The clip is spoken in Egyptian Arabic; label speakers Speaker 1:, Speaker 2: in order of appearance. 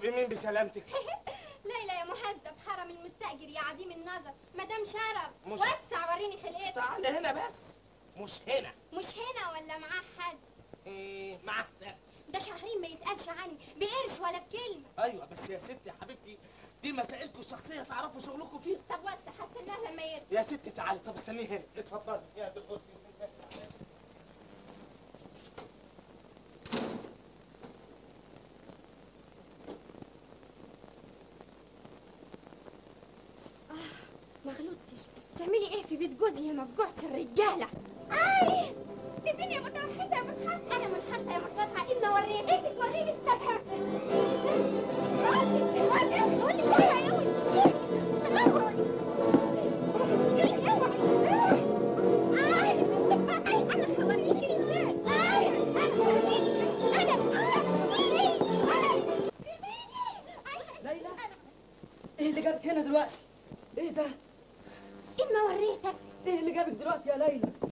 Speaker 1: تبقي مين بسلامتك
Speaker 2: ليلى يا مهذب حرم المستأجر يا عديم النظر مدام شرف
Speaker 1: مش-
Speaker 2: وسع وريني خلقتك
Speaker 1: تعالي هنا بس مش هنا
Speaker 2: مش هنا ولا معاه حد
Speaker 1: ايه مع حساب
Speaker 2: ده شهرين ما يسألش عني بقرش ولا بكلمة
Speaker 1: ايوه بس يا ستي يا حبيبتي دي مسائلكم الشخصيه تعرفوا شغلكم فيها
Speaker 2: طب وسع هستناه لما يرجع
Speaker 1: يا ستي تعالي طب استنيه هنا اتفضلي يا دي الغرفه
Speaker 2: ما غلطتش تعملي ايه في بيت جوزي يا مفجوعة الرجالة اي الدنيا متوحشة يا منحرفة انا منحرفة يا منحرفة ايه ما وريك ايه توريني السبحة
Speaker 3: ليلى ايه اللي جابك هنا دلوقتي ايه ده
Speaker 2: ايه ما وريتك
Speaker 3: ايه اللي جابك دلوقتي يا ليلى